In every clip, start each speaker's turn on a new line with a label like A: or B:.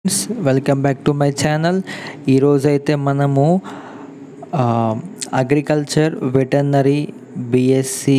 A: friends welcome back to my channel ఈరోజు అయితే మనము అగ్రికల్చర్ వెటర్నరీ బిఎస్సి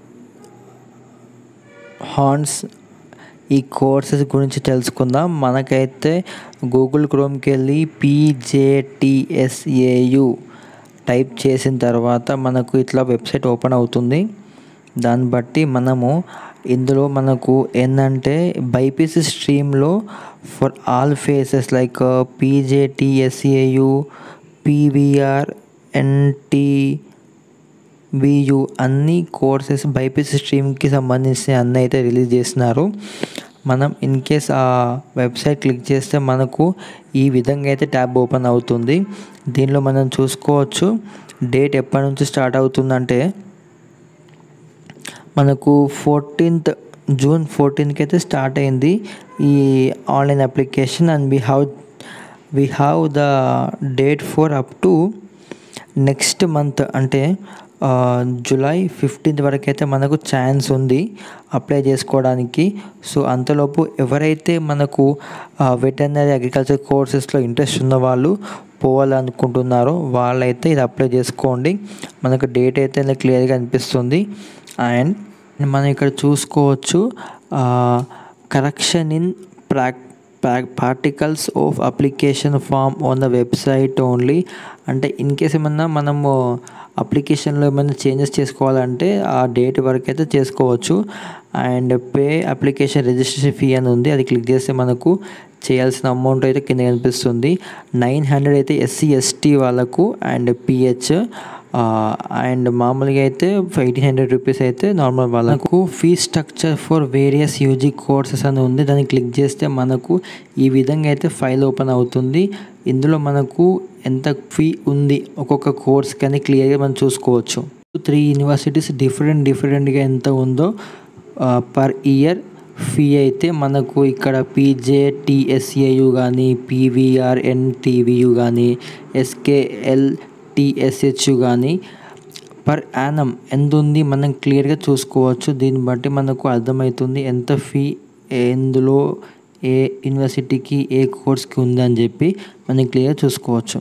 A: హార్న్స్ ఈ కోర్సెస్ గురించి తెలుసుకుందాం మనకైతే గూగుల్ క్రోమ్కి వెళ్ళి పీజేటిఎస్ఏయు టైప్ చేసిన తర్వాత మనకు ఇట్లా వెబ్సైట్ ఓపెన్ అవుతుంది దాన్ని బట్టి మనము ఇందులో మనకు ఏంటంటే బైపీసీ స్ట్రీమ్లో for all phases like PJTSAU PVR NT VU అన్ని కోర్సెస్ బైపీసీ స్ట్రీమ్కి సంబంధించిన అన్నీ అయితే రిలీజ్ చేస్తున్నారు మనం ఇన్ కేస్ ఆ వెబ్సైట్ క్లిక్ చేస్తే మనకు ఈ విధంగా అయితే ట్యాబ్ ఓపెన్ అవుతుంది దీనిలో మనం చూసుకోవచ్చు డేట్ ఎప్పటి నుంచి స్టార్ట్ అవుతుందంటే మనకు ఫోర్టీన్త్ జూన్ ఫోర్టీన్కి అయితే స్టార్ట్ అయింది ఈ online application and we have we have the date for up to next month అంటే జూలై ఫిఫ్టీన్త్ వరకు అయితే మనకు ఛాన్స్ ఉంది అప్లై చేసుకోవడానికి సో అంతలోపు ఎవరైతే మనకు వెటర్నరీ అగ్రికల్చర్ కోర్సెస్లో ఇంట్రెస్ట్ ఉన్న వాళ్ళు పోవాలనుకుంటున్నారో వాళ్ళైతే ఇది అప్లై చేసుకోండి మనకు డేట్ అయితే క్లియర్గా అనిపిస్తుంది అండ్ మనం ఇక్కడ చూసుకోవచ్చు correction in prac particulars of application form on the website only అంటే ఇన్ కేస్ ఏమన్నా మనము అప్లికేషన్లో ఏమైనా చేంజెస్ చేసుకోవాలంటే ఆ డేట్ వరకు అయితే చేసుకోవచ్చు and pay application registration fee అని ఉంది అది క్లిక్ చేస్తే మనకు చేయాల్సిన అమౌంట్ అయితే కింద కనిపిస్తుంది నైన్ హండ్రెడ్ అయితే ఎస్సీ ఎస్టీ వాళ్ళకు అండ్ పిహెచ్ అండ్ మామూలుగా అయితే ఎయిటీన్ హండ్రెడ్ రూపీస్ అయితే నార్మల్ వాళ్ళకు fee structure for various UG courses అని ఉంది దాన్ని క్లిక్ చేస్తే మనకు ఈ విధంగా అయితే ఫైల్ ఓపెన్ అవుతుంది ఇందులో మనకు ఎంత ఫీ ఉంది ఒక్కొక్క కోర్స్ కానీ క్లియర్గా మనం చూసుకోవచ్చు త్రీ యూనివర్సిటీస్ డిఫరెంట్ డిఫరెంట్గా ఎంత ఉందో పర్ ఇయర్ ఫీ అయితే మనకు ఇక్కడ పీజేటిఎస్ఏయు కానీ పీవీఆర్ ఎన్టీవీయు కానీ ఎస్కేఎల్ టీఎస్హెచ్ కానీ పర్ యానం ఎంత ఉంది మనం క్లియర్గా చూసుకోవచ్చు దీన్ని బట్టి మనకు అర్థమవుతుంది ఎంత ఫీ ఎందులో ఏ యూనివర్సిటీకి ఏ కోర్స్కి ఉందని చెప్పి మనం క్లియర్ చూసుకోవచ్చు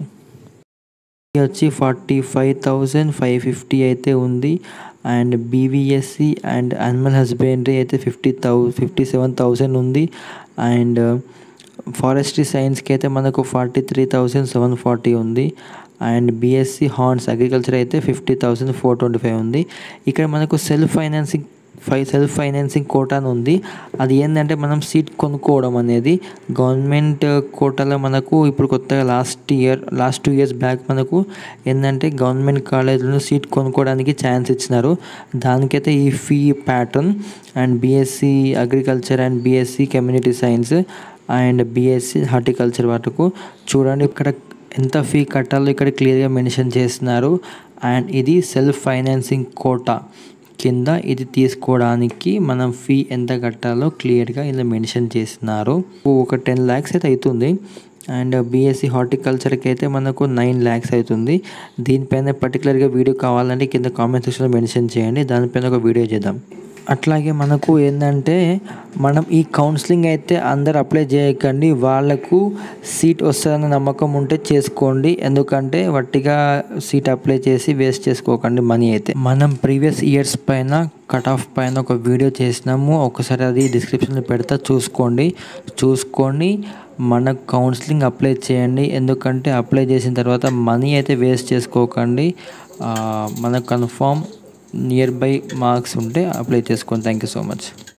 A: వచ్చి forty five thousand five fifty అయితే ఉంది and BVSc and animal husbandry అయితే fifty thou fifty seven thousand ఉంది అండ్ ఫారెస్ట్రీ సైన్స్కి అయితే మనకు forty three thousand seven forty ఉంది అండ్ బీఎస్సీ హార్న్స్ అగ్రికల్చర్ అయితే fifty thousand four twenty five ఉంది ఇక్కడ మనకు self financing five self financing quota అని ఉంది అది ఏంటంటే మనం సీట్ కొనుక్కోవడం అనేది గవర్నమెంట్ కోటాలో మనకు ఇప్పుడు కొత్తగా last year last two years back మనకు ఏంటంటే గవర్నమెంట్ కాలేజీలో సీట్ కొనుక్కోవడానికి ఛాన్స్ ఇచ్చినారు దానికైతే ఈ fee pattern and BSc agriculture and BSc community science and BSc horticulture వాటికు చూడండి ఇక్కడ ఎంత ఫీ కట్టాలో ఇక్కడ క్లియర్గా మెన్షన్ చేస్తున్నారు అండ్ ఇది సెల్ఫ్ ఫైనాన్సింగ్ కోటా కింద ఇది తీసుకోవడానికి మనం ఫీ ఎంత కట్టాలో క్లియర్గా ఇలా మెన్షన్ చేస్తున్నారు ఒక టెన్ ల్యాక్స్ అయితే అవుతుంది అండ్ బీఎస్సీ హార్టికల్చర్కి అయితే మనకు నైన్ ల్యాక్స్ అవుతుంది దీనిపైన పర్టికులర్గా వీడియో కావాలంటే కింద కామెంట్ సెక్షన్లో మెన్షన్ చేయండి దానిపైన ఒక వీడియో చేద్దాం అట్లాగే మనకు ఏంటంటే మనం ఈ కౌన్సిలింగ్ అయితే అందరు అప్లై చేయకండి వాళ్ళకు సీట్ వస్తుందన్న నమ్మకం ఉంటే చేసుకోండి ఎందుకంటే వట్టిగా సీట్ అప్లై చేసి వేస్ట్ చేసుకోకండి మనీ అయితే మనం ప్రీవియస్ ఇయర్స్ పైన కట్ ఆఫ్ పైన ఒక వీడియో చేసినాము ఒకసారి అది డిస్క్రిప్షన్లో పెడతా చూసుకోండి చూసుకొని మన కౌన్సిలింగ్ అప్లై చేయండి ఎందుకంటే అప్లై చేసిన తర్వాత మనీ అయితే వేస్ట్ చేసుకోకండి మనకు కన్ఫామ్ నియర్ బై మార్క్స్ ఉంటే అప్లై చేసుకోండి థ్యాంక్ యూ సో మచ్